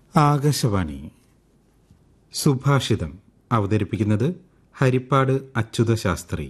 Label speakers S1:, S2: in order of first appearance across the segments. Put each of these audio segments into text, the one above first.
S1: ആകാശവാണി സുഭാഷിതം അവതരിപ്പിക്കുന്നത് ഹരിപ്പാട് അച്യുത ശാസ്ത്രി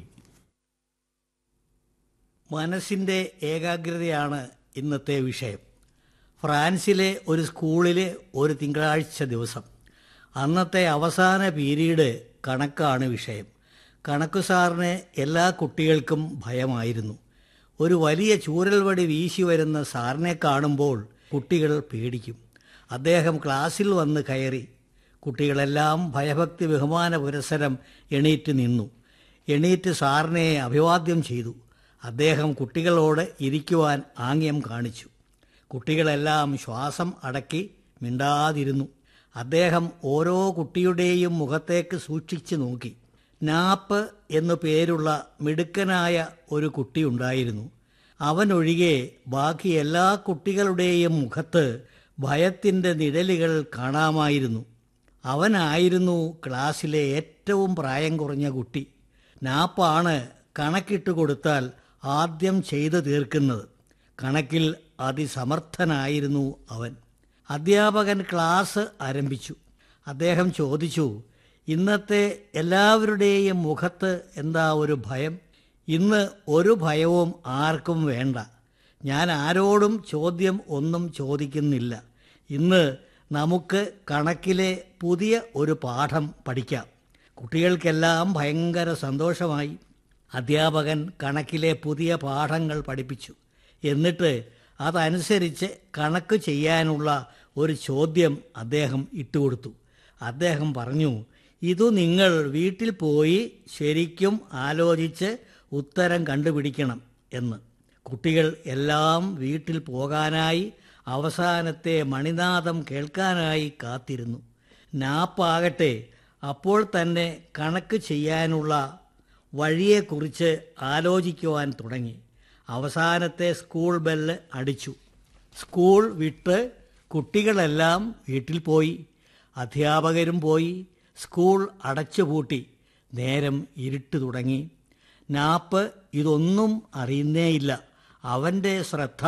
S2: മനസ്സിൻ്റെ ഏകാഗ്രതയാണ് ഇന്നത്തെ വിഷയം ഫ്രാൻസിലെ ഒരു സ്കൂളിലെ ഒരു തിങ്കളാഴ്ച ദിവസം അന്നത്തെ അവസാന പീരീഡ് കണക്കാണ് വിഷയം കണക്കു സാറിന് എല്ലാ കുട്ടികൾക്കും ഭയമായിരുന്നു ഒരു വലിയ ചൂരൽവടി വീശി വരുന്ന സാറിനെ കാണുമ്പോൾ കുട്ടികൾ പേടിക്കും അദ്ദേഹം ക്ലാസ്സിൽ വന്ന് കയറി കുട്ടികളെല്ലാം ഭയഭക്തി ബഹുമാന പുരസരം എണീറ്റ് നിന്നു എണീറ്റ് സാറിനെ അഭിവാദ്യം ചെയ്തു അദ്ദേഹം കുട്ടികളോട് ഇരിക്കുവാൻ ആംഗ്യം കാണിച്ചു കുട്ടികളെല്ലാം ശ്വാസം അടക്കി മിണ്ടാതിരുന്നു അദ്ദേഹം ഓരോ കുട്ടിയുടെയും മുഖത്തേക്ക് സൂക്ഷിച്ചു നോക്കി നാപ്പ് എന്നു പേരുള്ള മിടുക്കനായ ഒരു കുട്ടിയുണ്ടായിരുന്നു അവനൊഴികെ ബാക്കി എല്ലാ കുട്ടികളുടെയും മുഖത്ത് ഭയത്തിൻ്റെ നിഴലുകൾ കാണാമായിരുന്നു അവനായിരുന്നു ക്ലാസ്സിലെ ഏറ്റവും പ്രായം കുറഞ്ഞ കുട്ടി നാപ്പാണ് കണക്കിട്ട് കൊടുത്താൽ ആദ്യം ചെയ്തു തീർക്കുന്നത് കണക്കിൽ അതിസമർത്ഥനായിരുന്നു അവൻ അധ്യാപകൻ ക്ലാസ് ആരംഭിച്ചു അദ്ദേഹം ചോദിച്ചു ഇന്നത്തെ എല്ലാവരുടെയും മുഖത്ത് എന്താ ഒരു ഭയം ഇന്ന് ഒരു ഭയവും ആർക്കും വേണ്ട ഞാൻ ആരോടും ചോദ്യം ഒന്നും ചോദിക്കുന്നില്ല ഇന്ന് നമുക്ക് കണക്കിലെ പുതിയ ഒരു പാഠം പഠിക്കാം കുട്ടികൾക്കെല്ലാം ഭയങ്കര സന്തോഷമായി അധ്യാപകൻ കണക്കിലെ പുതിയ പാഠങ്ങൾ പഠിപ്പിച്ചു എന്നിട്ട് അതനുസരിച്ച് കണക്ക് ചെയ്യാനുള്ള ഒരു ചോദ്യം അദ്ദേഹം ഇട്ടുകൊടുത്തു അദ്ദേഹം പറഞ്ഞു ഇതു നിങ്ങൾ വീട്ടിൽ പോയി ശരിക്കും ആലോചിച്ച് ഉത്തരം കണ്ടുപിടിക്കണം എന്ന് കുട്ടികൾ എല്ലാം വീട്ടിൽ പോകാനായി അവസാനത്തെ മണിനാദം കേൾക്കാനായി കാത്തിരുന്നു നാപ്പാകട്ടെ അപ്പോൾ തന്നെ കണക്ക് ചെയ്യാനുള്ള വഴിയെക്കുറിച്ച് ആലോചിക്കുവാൻ തുടങ്ങി അവസാനത്തെ സ്കൂൾ ബെല്ല് അടിച്ചു സ്കൂൾ വിട്ട് കുട്ടികളെല്ലാം വീട്ടിൽ പോയി അധ്യാപകരും പോയി സ്കൂൾ അടച്ചുപൂട്ടി നേരം ഇരുട്ട് തുടങ്ങി നാപ്പ് ഇതൊന്നും അറിയുന്നേയില്ല അവൻ്റെ ശ്രദ്ധ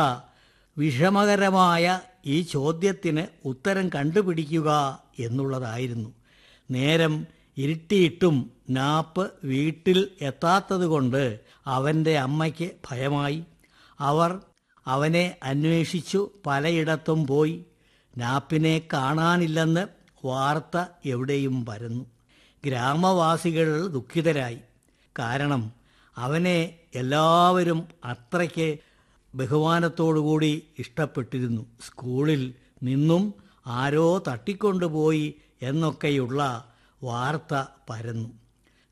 S2: വിഷമകരമായ ഈ ചോദ്യത്തിന് ഉത്തരം കണ്ടുപിടിക്കുക എന്നുള്ളതായിരുന്നു നേരം ഇരുട്ടിയിട്ടും നാപ്പ് വീട്ടിൽ എത്താത്തതുകൊണ്ട് അവൻ്റെ അമ്മയ്ക്ക് ഭയമായി അവർ അവനെ അന്വേഷിച്ചു പലയിടത്തും പോയി നാപ്പിനെ കാണാനില്ലെന്ന് വാർത്ത എവിടെയും പരന്നു ഗ്രാമവാസികൾ ദുഃഖിതരായി കാരണം അവനെ എല്ലാവരും അത്രയ്ക്ക് ബഹുമാനത്തോടുകൂടി ഇഷ്ടപ്പെട്ടിരുന്നു സ്കൂളിൽ നിന്നും ആരോ തട്ടിക്കൊണ്ടുപോയി എന്നൊക്കെയുള്ള വാർത്ത പരന്നു